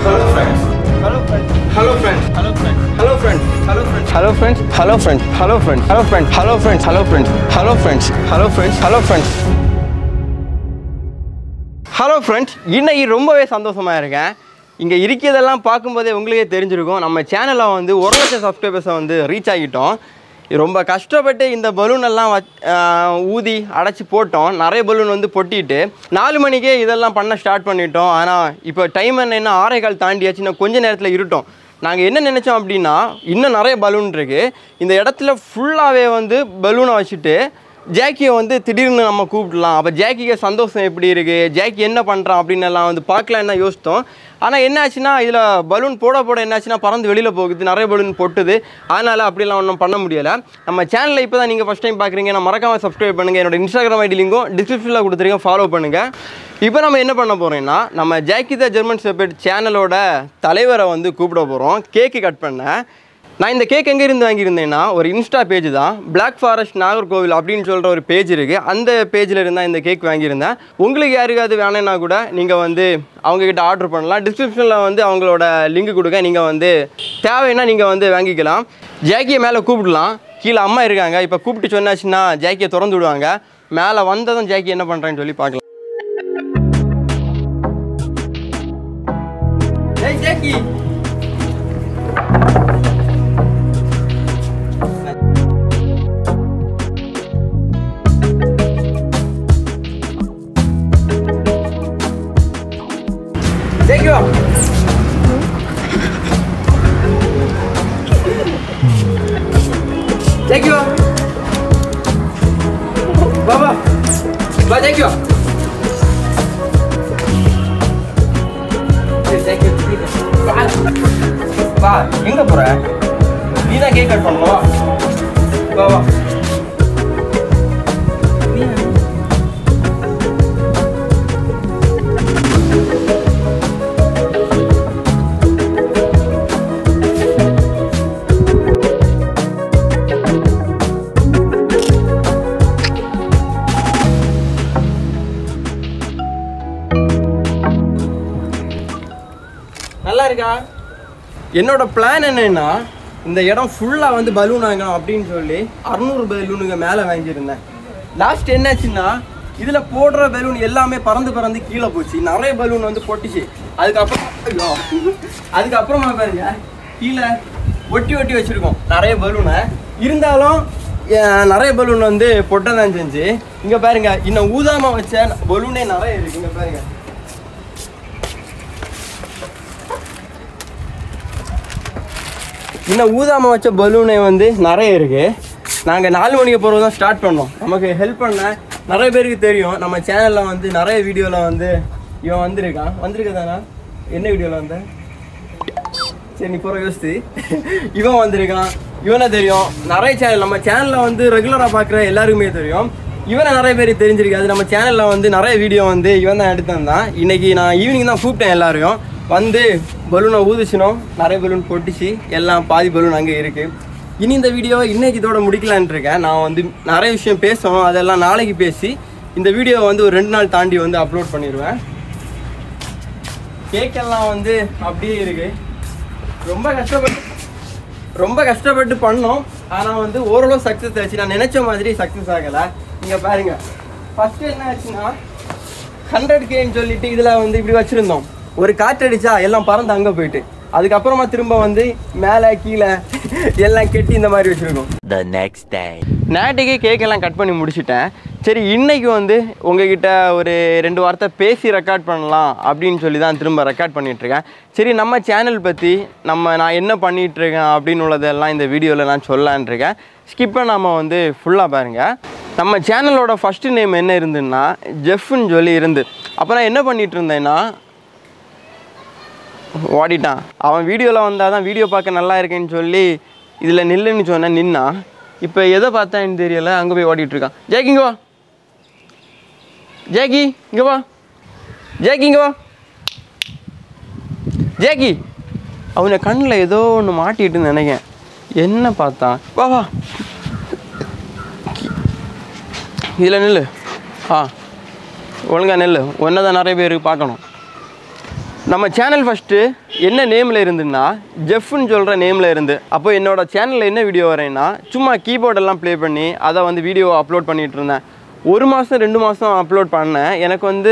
Hello friends. Hello friends. Hello friends. Hello friends. Hello friends. Hello friends. Hello friends. Hello friends. Hello friends. Hello friends. Hello friends. Hello friends. Hello friends. Hello friends. Hello friends. Hello friends இன்னைக்கு ரொம்பவே சந்தோஷமாக இருக்கேன் இங்கே இருக்கிறதெல்லாம் பார்க்கும்போதே உங்களுக்கே தெரிஞ்சிருக்கும் நம்ம சேனலில் வந்து ஒரு லட்சம் சப்ஸ்கிரைபர்ஸை வந்து ரீச் ஆகிட்டோம் இது ரொம்ப கஷ்டப்பட்டு இந்த பலூன் எல்லாம் வச் ஆஹ் ஊதி அடைச்சி போட்டோம் நிறைய பலூன் வந்து பொட்டிட்டு நாலு மணிக்கே இதெல்லாம் பண்ண ஸ்டார்ட் பண்ணிட்டோம் ஆனால் இப்போ டைம் என்ன ஆறே கால் தாண்டியாச்சு இன்னும் கொஞ்ச நேரத்தில் இருட்டோம் நாங்கள் என்ன நினச்சோம் அப்படின்னா இன்னும் நிறைய பலூன் இருக்குது இந்த இடத்துல ஃபுல்லாகவே வந்து பலூனை வச்சுட்டு ஜாக்கியை வந்து திடீர்னு நம்ம கூப்பிடலாம் அப்போ ஜாக்கிக்கு சந்தோஷம் எப்படி இருக்குது ஜாக்கி என்ன பண்ணுறான் அப்படின்னு எல்லாம் வந்து பார்க்கலான்னு தான் யோசித்தோம் ஆனால் என்ன ஆச்சுன்னா இதில் பலூன் போட போட என்னாச்சுன்னா பறந்து வெளியில் போகுது நிறைய பலூன் பொட்டுது அதனால் அப்படிலாம் ஒன்றும் பண்ண முடியலை நம்ம சேனலில் இப்போ தான் நீங்கள் ஃபஸ்ட் டைம் பார்க்குறீங்க நான் மறக்காமல் சப்ஸ்கிரைப் பண்ணுங்கள் என்னோட இன்ஸ்டாகிராம் ஐடி லிங்கும் டிஸ்கிரிப்ஷனில் கொடுத்துருக்கேன் ஃபாலோ பண்ணுங்கள் இப்போ நம்ம என்ன பண்ண போகிறோம்னா நம்ம ஜாக்கி த ஜெர்மன் செப்பேட் சேனலோட தலைவரை வந்து கூப்பிட போகிறோம் கேக்கு கட் பண்ண நான் இந்த கேக் எங்கேருந்து வாங்கியிருந்தேன்னா ஒரு இன்ஸ்டா பேஜ் தான் Black ஃபாரஸ்ட் நாகர்கோவில் அப்படின்னு சொல்கிற ஒரு பேஜ் இருக்குது அந்த பேஜில் இருந்தால் இந்த கேக் வாங்கியிருந்தேன் உங்களுக்கு யாருக்காவது வேணும்னா கூட நீங்கள் வந்து அவங்கக்கிட்ட ஆர்டர் பண்ணலாம் டிஸ்கிரிப்ஷனில் வந்து அவங்களோட லிங்க் கொடுக்க நீங்கள் வந்து தேவைன்னா நீங்கள் வந்து வாங்கிக்கலாம் ஜாக்கியை மேலே கூப்பிடலாம் கீழே அம்மா இருக்காங்க இப்போ கூப்பிட்டு சொன்னாச்சுன்னா ஜாக்கியை திறந்து விடுவாங்க மேலே வந்ததும் ஜாக்கி என்ன பண்ணுறேன்னு சொல்லி பார்க்கலாம் ஏய் ஜாக்கி Jackie வா Jackie வா வா வா வா Jackie வா சரி, Jackie, வா. வா எங்க போற நீ தான் கேக் கட் பண்ணணும் வா வா நல்லா இருக்கா என்னோட பிளான் என்னன்னா இந்த இடம் ஃபுல்லாக வந்து பலூன் வாங்கணும் அப்படின்னு சொல்லி அறநூறு பலூனுங்க மேலே வாங்கியிருந்தேன் லாஸ்ட் என்னாச்சுன்னா இதில் போடுற பலூன் எல்லாமே பறந்து பறந்து கீழே போச்சு நிறைய பலூன் வந்து பொட்டிச்சு அதுக்கப்புறம் ஐயோ அதுக்கப்புறமா பாருங்க கீழே ஒட்டி ஒட்டி வச்சுருக்கோம் நிறைய பலூனை இருந்தாலும் அஹ், நிறைய பலூன் வந்து பொட்ட தான் செஞ்சு இங்கே பாருங்க இன்னும் ஊதாம வச்ச பலூனே நிறைய இருக்கு இங்கே பாருங்க இன்னும் ஊதாம வச்ச பலூனே வந்து நிறைய இருக்குது நாங்கள் நாலு மணிக்கு போகிறது தான் ஸ்டார்ட் பண்ணோம் நமக்கு ஹெல்ப் பண்ண நிறைய பேருக்கு தெரியும் நம்ம சேனலில் வந்து நிறைய வீடியோவில் வந்து இவன் வந்திருக்கான் வந்திருக்கதானா என்ன வீடியோவில் வந்த சரி நீ போகிற யோசித்து இவன் வந்திருக்கான் இவனை தெரியும் நிறைய சேனல் நம்ம சேனலில் வந்து ரெகுலராக பார்க்குற எல்லாருக்குமே தெரியும் இவனை நிறைய பேருக்கு தெரிஞ்சிருக்காது நம்ம சேனலில் வந்து நிறைய வீடியோ வந்து இவன் தான் எடுத்திருந்தான் இன்னைக்கு நான் ஈவினிங் தான் கூப்பிட்டேன் எல்லாரையும் வந்து பலூனை ஊதுச்சினோம் நிறைய பலூன் பொட்டிச்சு எல்லாம் பாதி பலூன் அங்கே இருக்குது இனி இந்த வீடியோவை இன்னைக்கு இதோட முடிக்கலான்ட்டு இருக்கேன் நான் வந்து நிறைய விஷயம் பேசணும் அதெல்லாம் நாளைக்கு பேசி இந்த வீடியோவை வந்து ஒரு ரெண்டு நாள் தாண்டி வந்து அப்லோட் பண்ணிடுவேன் கேக்கெல்லாம் வந்து அப்படியே இருக்கு ரொம்ப கஷ்டப்பட்டு ரொம்ப கஷ்டப்பட்டு பண்ணோம் ஆனால் வந்து ஓரளவு சக்ஸஸ் ஆச்சு நான் நினைச்ச மாதிரி சக்ஸஸ் ஆகலை நீங்கள் பாருங்க ஃபர்ஸ்ட் என்ன ஆச்சுன்னா ஹண்ட்ரட் கேன்னு சொல்லிட்டு இதில் வந்து இப்படி வச்சுருந்தோம் ஒரு காற்றடிச்சா எல்லாம் பறந்து அங்கே போயிட்டு அதுக்கப்புறமா திரும்ப வந்து மேலே கீழே எல்லாம் கெட்டி இந்த மாதிரி வச்சுருக்கோம் The next day. நேற்றுக்கே கேக்கெல்லாம் கட் பண்ணி முடிச்சிட்டேன் சரி இன்னைக்கு வந்து உங்ககிட்ட ஒரு ரெண்டு வார்த்தை பேசி ரெக்கார்ட் பண்ணலாம் அப்படின்னு சொல்லி தான் திரும்ப ரெக்கார்ட் பண்ணிகிட்ருக்கேன் சரி நம்ம சேனல் பற்றி நம்ம நான் என்ன பண்ணிகிட்ருக்கேன் அப்படின்னு உள்ளதெல்லாம் இந்த வீடியோவில் நான் சொல்லலான் இருக்கேன் ஸ்கிப் பண்ணாமல் வந்து ஃபுல்லாக பாருங்கள் நம்ம சேனலோட ஃபஸ்ட்டு நேம் என்ன இருந்துன்னா ஜெஃப்னு சொல்லி இருந்து அப்போ நான் என்ன பண்ணிகிட்டு இருந்தேன்னா ஓடிட்டான் அவன் வீடியோவில் வந்தால் தான் வீடியோ பார்க்க நல்லா இருக்கேன்னு சொல்லி இதில் நில்லுன்னு சொன்னேன் நின்னா இப்போ எதை பார்த்தான்னு தெரியல அங்கே போய் ஓடிட்டு இருக்கான் ஜேக்கி இங்கே வா ஜேக்கி இங்கே வா ஜேக்கி இங்கே வா ஜேக்கி அவனை கண்ணில் ஏதோ ஒன்று மாட்டிட்டுன்னு நினைக்கிறேன் என்ன பார்த்தான் வா வா இதில் நில்லு ஆ ஒழுங்கா நெல்லு ஒன்றை தான் நிறைய பேர் பார்க்கணும் நம்ம சேனல் ஃபஸ்ட்டு என்ன நேமில் இருந்துன்னா ஜெஃப்னு சொல்கிற நேமில் இருந்து அப்போ என்னோட சேனலில் என்ன வீடியோ வரேன்னா சும்மா கீபோர்டெல்லாம் ப்ளே பண்ணி அதை வந்து வீடியோ அப்லோட் பண்ணிகிட்டு இருந்தேன் ஒரு மாதம் ரெண்டு மாதம் அப்லோட் பண்ணேன் எனக்கு வந்து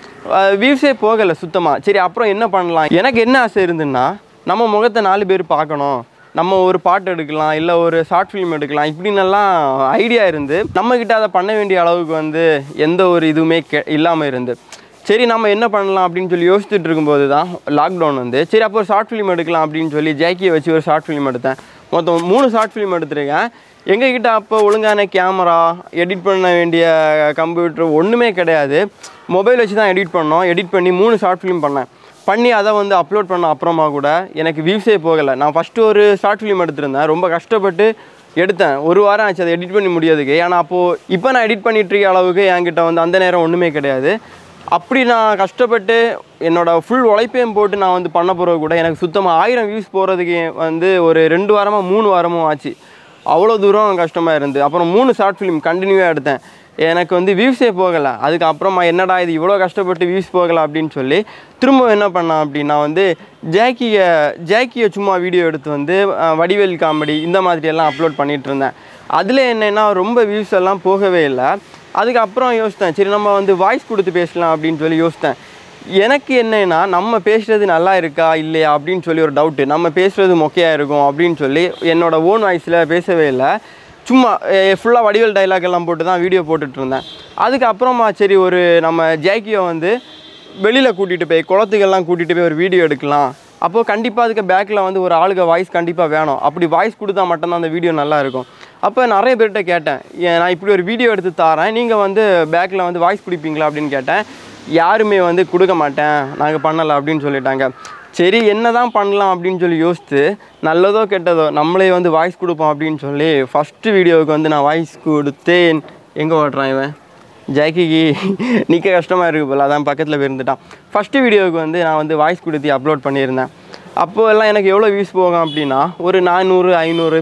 வியூஸே போகலை சுத்தமாக சரி அப்புறம் என்ன பண்ணலாம் எனக்கு என்ன ஆசை இருந்துன்னா நம்ம முகத்தை நாலு பேர் பார்க்கணும் நம்ம ஒரு பாட்டு எடுக்கலாம் இல்லை ஒரு ஷார்ட் ஃபிலிம் எடுக்கலாம் இப்படின்னெல்லாம் ஐடியா இருந்து நம்மக்கிட்ட அதை பண்ண வேண்டிய அளவுக்கு வந்து எந்த ஒரு இதுவுமே கெ இல்லாமல் இருந்து சரி நம்ம என்ன பண்ணலாம் அப்படின்னு சொல்லி யோசிச்சுட்டு இருக்கும்போது தான் லாக்டவுன் வந்து சரி அப்போ ஒரு ஷார்ட் ஃபிலிம் எடுக்கலாம் அப்படின்னு சொல்லி ஜேக்கியை வச்சு ஒரு ஷார்ட் ஃபிலிம் எடுத்தேன் மொத்தம் மூணு ஷார்ட் ஃபிலிம் எடுத்திருக்கேன் எங்ககிட்ட அப்போ ஒழுங்கான கேமரா எடிட் பண்ண வேண்டிய கம்ப்யூட்டர் ஒன்றுமே கிடையாது மொபைல் வச்சு தான் எடிட் பண்ணோம் எடிட் பண்ணி மூணு ஷார்ட் ஃபிலிம் பண்ணேன் பண்ணி அதை வந்து அப்லோட் பண்ண அப்புறமா கூட எனக்கு வியூஸே போகலை நான் ஃபஸ்ட்டு ஒரு ஷார்ட் ஃபிலிம் எடுத்திருந்தேன் ரொம்ப கஷ்டப்பட்டு எடுத்தேன் ஒரு வாரம் ஆச்சு அதை எடிட் பண்ணி முடியாதுக்கு ஏன்னா அப்போது இப்போ நான் எடிட் பண்ணிட்டு இருக்க அளவுக்கு என்கிட்ட வந்து அந்த நேரம் ஒன்றுமே கிடையாது அப்படி நான் கஷ்டப்பட்டு என்னோடய ஃபுல் உழைப்பையும் போட்டு நான் வந்து பண்ண போகிறது கூட எனக்கு சுத்தமாக ஆயிரம் வியூஸ் போகிறதுக்கு வந்து ஒரு ரெண்டு வாரமாக மூணு வாரமும் ஆச்சு அவ்வளோ தூரம் கஷ்டமாக இருந்து அப்புறம் மூணு ஷார்ட் ஃபிலிம் கண்டினியூவாக எடுத்தேன் எனக்கு வந்து வியூஸே போகலை அதுக்கப்புறமா என்னடா இது இவ்வளோ கஷ்டப்பட்டு வியூஸ் போகலை அப்படின்னு சொல்லி திரும்ப என்ன பண்ணேன் அப்படின்னா வந்து ஜாக்கியை ஜாக்கியை சும்மா வீடியோ எடுத்து வந்து அஹ், வடிவேல் காமெடி இந்த மாதிரி எல்லாம் அப்லோட் பண்ணிட்டு இருந்தேன் அதில் என்னென்னா ரொம்ப வியூஸ் எல்லாம் போகவே இல்லை அதுக்கப்புறம் யோசித்தேன் சரி நம்ம வந்து வாய்ஸ் கொடுத்து பேசலாம் அப்படின்னு சொல்லி யோசித்தேன் எனக்கு என்னன்னா நம்ம பேசுகிறது நல்லா இருக்கா இல்லையா அப்படின்னு சொல்லி ஒரு டவுட்டு நம்ம பேசுகிறது மொக்கையாக இருக்கும் அப்படின்னு சொல்லி என்னோட ஓன் வாய்ஸில் பேசவே இல்லை சும்மா ஃபுல்லாக வடிவேல் டைலாக் எல்லாம் போட்டு தான் வீடியோ போட்டுட்டு இருந்தேன் அதுக்கப்புறமா சரி ஒரு நம்ம ஜேக்கியோ வந்து வெளியில் கூட்டிகிட்டு போய் குளத்துக்கெல்லாம் கூட்டிகிட்டு போய் ஒரு வீடியோ எடுக்கலாம் அப்போது கண்டிப்பாக அதுக்கு பேக்கில் வந்து ஒரு ஆளுக்கு வாய்ஸ் கண்டிப்பாக வேணும் அப்படி வாய்ஸ் கொடுத்தா மட்டும்தான் அந்த வீடியோ நல்லா இருக்கும் அப்போ நிறைய பேர்கிட்ட கேட்டேன் ஏன் நான் இப்படி ஒரு வீடியோ எடுத்து தரேன் நீங்கள் வந்து பேக்கில் வந்து வாய்ஸ் கொடுப்பீங்களா அப்படின்னு கேட்டேன் யாருமே வந்து கொடுக்க மாட்டேன் நாங்கள் பண்ணலை அப்படின்னு சொல்லிட்டாங்க சரி என்ன தான் பண்ணலாம் அப்படின்னு சொல்லி யோசித்து நல்லதோ கெட்டதோ நம்மளே வந்து வாய்ஸ் கொடுப்போம் அப்படின்னு சொல்லி ஃபஸ்ட்டு வீடியோவுக்கு வந்து நான் வாய்ஸ் கொடுத்தேன் எங்கே ஓட்டுறான் இவன் ஜாக்கிக்கு நிற்க கஷ்டமாக இருக்குது போல அதான் பக்கத்தில் போய் இருந்துட்டான் ஃபஸ்ட்டு வீடியோவுக்கு வந்து நான் வந்து வாய்ஸ் கொடுத்து அப்லோட் பண்ணியிருந்தேன் அப்போ எல்லாம் எனக்கு எவ்வளோ வியூஸ் போகும் அப்படின்னா ஒரு நானூறு ஐநூறு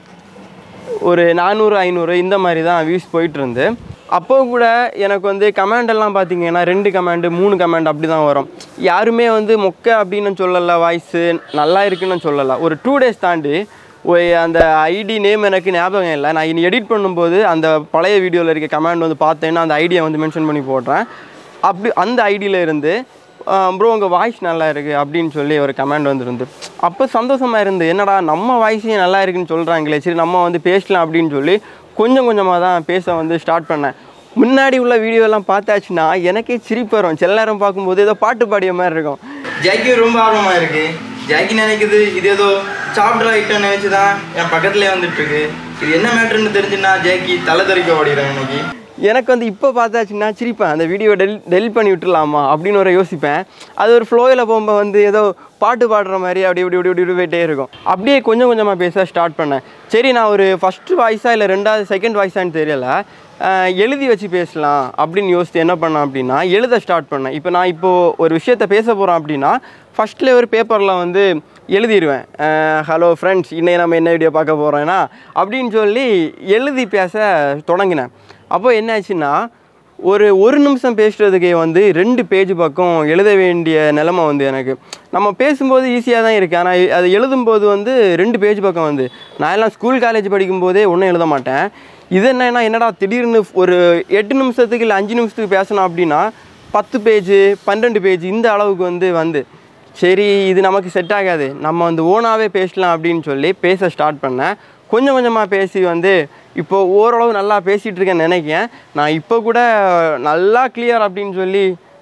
ஒரு நானூறு ஐநூறு இந்த மாதிரி தான் வியூஸ் போயிட்டு இருந்து அப்போ கூட எனக்கு வந்து கமெண்ட் எல்லாம் பார்த்தீங்கன்னா ரெண்டு கமெண்டு மூணு கமெண்ட் அப்படி தான் வரும் யாருமே வந்து மொக்க அப்படின்னு சொல்லலை வாய்ஸு நல்லா இருக்குன்னு சொல்லலை ஒரு டூ டேஸ் தாண்டி ஒரு அந்த ஐடி நேம் எனக்கு ஞாபகம் இல்லை நான் இனி எடிட் பண்ணும்போது அந்த பழைய வீடியோவில் இருக்க கமெண்ட் வந்து பார்த்தேன்னா அந்த ஐடியை வந்து மென்ஷன் பண்ணி போடுறேன் அப்படி அந்த ஐடியில் இருந்து ப்ரோ உங்கள் வாய்ஸ் நல்லா இருக்குது அப்படின்னு சொல்லி ஒரு கமெண்ட் வந்துருந்து அப்போ சந்தோஷமாக இருந்து என்னடா நம்ம வாய்ஸே நல்லா இருக்குன்னு சொல்கிறாங்களே சரி நம்ம வந்து பேசலாம் அப்படின்னு சொல்லி கொஞ்சம் கொஞ்சமாக தான் பேச வந்து ஸ்டார்ட் பண்ணேன் முன்னாடி உள்ள வீடியோலாம் பார்த்தாச்சுன்னா எனக்கே சிரிப்பு வரும் சில நேரம் பார்க்கும்போது ஏதோ பாட்டு பாடிய மாதிரி இருக்கும் ஜாக்கி ரொம்ப ஆர்வமாக இருக்கு ஜாக்கி நினைக்குது இது ஏதோ சாப்பிட்ற ஐட்டம் நினச்சி தான் என் பக்கத்துலேயே வந்துட்டு இருக்கு இது என்ன மேட்ருன்னு தெரிஞ்சுன்னா ஜாக்கி தலை தெறிக்க ஓடிடுறேன் இன்னைக்கு எனக்கு வந்து இப்போ பார்த்தாச்சுன்னா சிரிப்பேன் அந்த வீடியோ டெல் டெலிட் பண்ணி விட்டுடலாமா அப்படின்னு ஒரு யோசிப்பேன் அது ஒரு ஃப்ளோயில் போகும்போது வந்து ஏதோ பாட்டு பாடுற மாதிரி அப்படி இப்படி இப்படி இப்படி போயிட்டே இருக்கும் அப்படியே கொஞ்சம் கொஞ்சமாக பேச ஸ்டார்ட் பண்ணேன் சரி நான் ஒரு ஃபஸ்ட்டு வாய்ஸா இல்லை ரெண்டாவது செகண்ட் வாய்ஸான்னு தெரியல அஹ் எழுதி வச்சு பேசலாம் அப்படின்னு யோசித்து என்ன பண்ணேன் அப்படின்னா எழுத ஸ்டார்ட் பண்ணேன் இப்போ நான் இப்போது ஒரு விஷயத்த பேச போகிறோம் அப்படின்னா ஃபஸ்ட்டில் ஒரு பேப்பரில் வந்து எழுதிடுவேன் ஹலோ ஃப்ரெண்ட்ஸ் இன்னைக்கு நம்ம என்ன வீடியோ பார்க்க போகிறோன்னா அப்படின்னு சொல்லி எழுதி பேச தொடங்கினேன் அப்போ என்னாச்சுன்னா ஒரு ஒரு நிமிஷம் பேசுகிறதுக்கே வந்து ரெண்டு பேஜ் பக்கம் எழுத வேண்டிய நிலமை வந்து எனக்கு நம்ம பேசும்போது ஈஸியாக தான் இருக்குது ஆனால் அது எழுதும்போது வந்து ரெண்டு பேஜ் பக்கம் வந்து நான் எல்லாம் ஸ்கூல் காலேஜ் படிக்கும்போதே ஒன்றும் எழுத மாட்டேன் இது என்னன்னா என்னடா திடீர்னு ஒரு எட்டு நிமிஷத்துக்கு இல்லை அஞ்சு நிமிஷத்துக்கு பேசணும் அப்படின்னா பத்து பேஜ் பன்னெண்டு பேஜ் இந்த அளவுக்கு வந்து வந்து சரி இது நமக்கு செட் ஆகாது நம்ம வந்து ஓனாகவே பேசலாம் அப்படின்னு சொல்லி பேச ஸ்டார்ட் பண்ணேன் கொஞ்சம் கொஞ்சமாக பேசி வந்து இப்போ ஓரளவு நல்லா பேசிகிட்டு இருக்கேன்னு நினைக்கிறேன் நான் இப்போ கூட நல்லா கிளியர் அப்படின்னு சொல்லி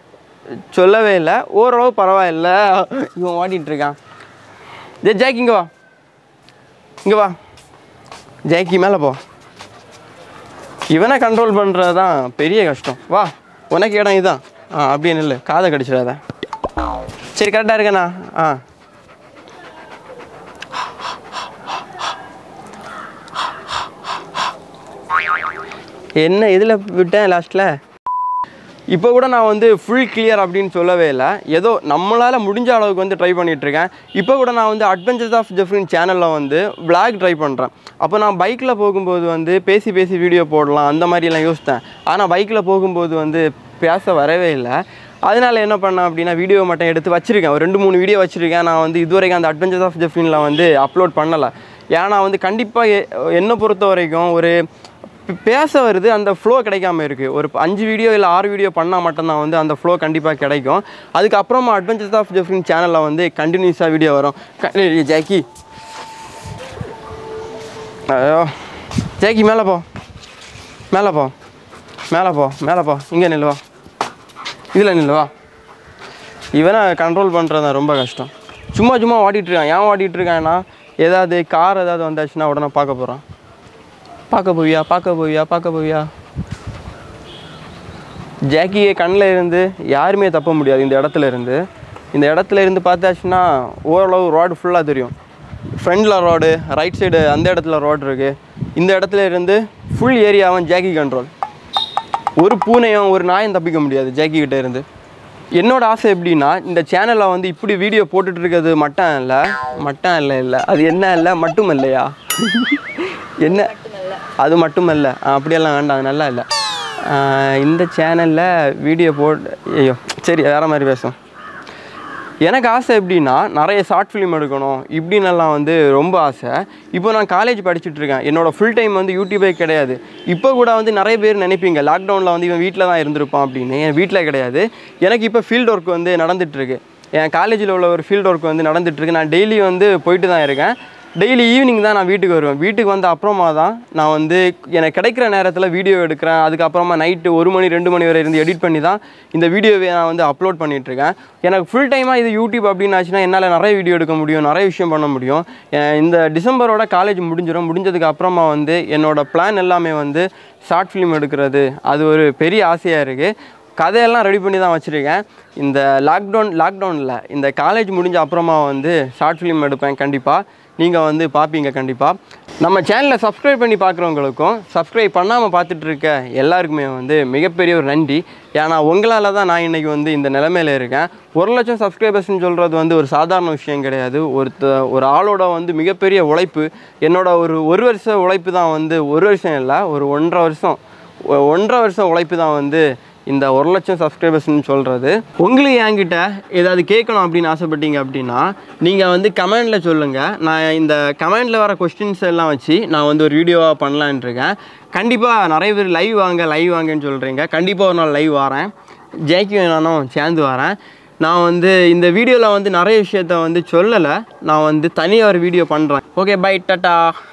சொல்லவே இல்லை ஓரளவு பரவாயில்ல இவன் ஓடிட்டு இருக்கான் ஜே ஜாக் இங்கே வா இங்கே வா ஜாக்கி மேலே போ இவனை கண்ட்ரோல் பண்ணுறது தான் பெரிய கஷ்டம் வா உனக்கு இடம் இதுதான் ஆ அப்படியே நில்லு காதை கடிச்சிடாத சரி கரெக்டாக இருக்கண்ணா ஆ என்ன இதில் விட்டேன் லாஸ்ட்டில் இப்போ கூட நான் வந்து ஃபுல் கிளியர் அப்படின்னு சொல்லவே இல்லை ஏதோ நம்மளால் முடிஞ்ச அளவுக்கு வந்து ட்ரை பண்ணிகிட்ருக்கேன் இப்போ கூட நான் வந்து அட்வென்ச்சர்ஸ் ஆஃப் ஜெஃப்ரின் சேனலில் வந்து vlog ட்ரை பண்ணுறேன் அப்போ நான் பைக்கில் போகும்போது வந்து பேசி பேசி வீடியோ போடலாம் அந்த மாதிரிலாம் யோசித்தேன் ஆனால் பைக்கில் போகும்போது வந்து பேச வரவே இல்லை அதனால என்ன பண்ணேன் அப்படின்னா வீடியோ மட்டும் எடுத்து வச்சிருக்கேன் ஒரு ரெண்டு மூணு வீடியோ வச்சிருக்கேன் நான் வந்து இதுவரைக்கும் அந்த அட்வென்ச்சர்ஸ் ஆஃப் ஜெஃப்ரினில் வந்து அப்லோட் பண்ணலை ஏன்னா வந்து கண்டிப்பாக என்னை பொறுத்த வரைக்கும் ஒரு பே- பேச வருது அந்த ஃப்ளோ கிடைக்காம இருக்குது ஒரு அஞ்சு வீடியோ இல்லை ஆறு வீடியோ பண்ணால் மட்டும்தான் வந்து அந்த ஃப்ளோ கண்டிப்பாக கிடைக்கும் அதுக்கப்புறமா அட்வென்ச்சர்ஸ் ஆஃப் ஜெஃப்ரின் சேனலில் வந்து கண்டினியூஸாக வீடியோ வரும் க- ஏய், ஜாக்கி ஐயோ ஜாக்கி மேலே போ மேலே போ மேலே போ மேலே போ இங்கே நில்லுவா இதில் நில்லுவா இவனை கண்ட்ரோல் பண்ணுறது தான் ரொம்ப கஷ்டம் சும்மா சும்மா ஓட்டிகிட்டு இருக்கான் ஏன் ஓட்டிகிட்டு இருக்கான்னா ஏதாவது கார் ஏதாவது வந்தாச்சுன்னா உடனே பார்க்க போகிறான் பார்க்க போவியா பார்க்க போவியா பார்க்க போவியா ஜாக்கியை கண்ணில் இருந்து யாருமே தப்ப முடியாது இந்த இடத்துல இருந்து இந்த இடத்துல இருந்து பார்த்தாச்சுன்னா ஓரளவு ரோடு ஃபுல்லாக தெரியும் ஃப்ரண்டில் ரோடு ரைட் சைடு அந்த இடத்துல ரோடு இருக்குது இந்த இடத்துல இருந்து ஃபுல் ஏரியாவும் ஜாக்கி கண்ட்ரோல் ஒரு பூனையும் ஒரு நாயும் தப்பிக்க முடியாது ஜாக்கி கிட்ட இருந்து என்னோட ஆசை எப்படின்னா இந்த சேனலில் வந்து இப்படி வீடியோ போட்டுட்டு இருக்கிறது மட்டும் இல்லை மட்டும் இல்லை இல்லை அது என்ன இல்லை மட்டும் இல்லையா என்ன அது மட்டும் இல்லை அப்படியெல்லாம் வேண்டாம் அது நல்லா இல்லை ஆஹ் இந்த சேனலில் வீடியோ போட்டு ஐயோ சரி வேறு மாதிரி பேசும் எனக்கு ஆசை எப்படின்னா நிறைய ஷார்ட் ஃபிலிம் எடுக்கணும் இப்படின்னெல்லாம் வந்து ரொம்ப ஆசை இப்போ நான் காலேஜ் படிச்சுட்டு இருக்கேன் என்னோட ஃபுல் டைம் வந்து யூடியூபே கிடையாது இப்போ கூட வந்து நிறைய பேர் நினைப்பீங்க லாக்டவுனில் வந்து இவன் வீட்டில் தான் இருந்திருப்பான் அப்படின்னு என் வீட்டில் கிடையாது எனக்கு இப்போ ஃபீல்ட் ஒர்க் வந்து நடந்துகிட்ருக்கு என் காலேஜில் உள்ள ஒரு ஃபீல்ட் ஒர்க் வந்து நடந்துகிட்ருக்கு நான் டெய்லி வந்து போயிட்டு தான் இருக்கேன் டெய்லி ஈவினிங் தான் நான் வீட்டுக்கு வருவேன் வீட்டுக்கு வந்த அப்புறமா தான் நான் வந்து எனக்கு கிடைக்கிற நேரத்தில் வீடியோ எடுக்கிறேன் அதுக்கப்புறமா நைட்டு ஒரு மணி ரெண்டு மணி வரை இருந்து எடிட் பண்ணி தான் இந்த வீடியோவை நான் வந்து அப்லோட் பண்ணிகிட்ருக்கேன் எனக்கு ஃபுல் டைமாக இது யூடியூப் அப்படின்னு ஆச்சுன்னா என்னால் நிறைய வீடியோ எடுக்க முடியும் நிறைய விஷயம் பண்ண முடியும் அஹ் இந்த டிசம்பரோட காலேஜ் முடிஞ்சிடும் முடிஞ்சதுக்கு அப்புறமா வந்து என்னோட பிளான் எல்லாமே வந்து ஷார்ட் ஃபிலிம் எடுக்கிறது அது ஒரு பெரிய ஆசையாக இருக்குது கதையெல்லாம் ரெடி பண்ணி தான் வச்சுருக்கேன் இந்த லாக்டவுன் லாக்டவுனில் இந்த காலேஜ் முடிஞ்ச அப்புறமா வந்து ஷார்ட் ஃபிலிம் எடுப்பேன் கண்டிப்பாக நீங்கள் வந்து பார்ப்பீங்க கண்டிப்பாக நம்ம சேனலை சப்ஸ்கிரைப் பண்ணி பார்க்குறவங்களுக்கும் சப்ஸ்கிரைப் பண்ணாமல் பார்த்துட்டு இருக்க எல்லாருக்குமே வந்து மிகப்பெரிய ஒரு நன்றி ஏன்னா உங்களால் தான் நான் இன்றைக்கி வந்து இந்த நிலமையில இருக்கேன் ஒரு லட்சம் சப்ஸ்கிரைபர்ஸ்னு சொல்கிறது வந்து ஒரு சாதாரண விஷயம் கிடையாது ஒருத்த ஒரு ஆளோட வந்து மிகப்பெரிய உழைப்பு என்னோட ஒரு ஒரு வருஷ உழைப்பு தான் வந்து ஒரு வருஷம் இல்லை ஒரு ஒன்றரை வருஷம் ஒ- ஒன்றரை வருஷம் உழைப்பு தான் வந்து இந்த ஒரு லட்சம் சப்ஸ்கிரைபர்ஸ்னு சொல்கிறது உங்களுக்கு என்கிட்ட ஏதாவது கேட்கணும் அப்படின்னு ஆசைப்பட்டீங்க அப்படின்னா நீங்கள் வந்து கமெண்டில் சொல்லுங்கள் நான் இந்த கமெண்டில் வர கொஸ்டின்ஸ் எல்லாம் வச்சு நான் வந்து ஒரு வீடியோவாக பண்ணலான்னு இருக்கேன் கண்டிப்பாக நிறைய பேர் லைவ் வாங்க லைவ் வாங்கன்னு சொல்கிறீங்க கண்டிப்பாக ஒரு நாள் லைவ் வரேன் ஜெய்க்கும் நானும் சேர்ந்து வரேன் நான் வந்து இந்த வீடியோவில் வந்து நிறைய விஷயத்த வந்து சொல்லலை நான் வந்து தனியாக ஒரு வீடியோ பண்ணுறேன் ஓகே பை டாட்டா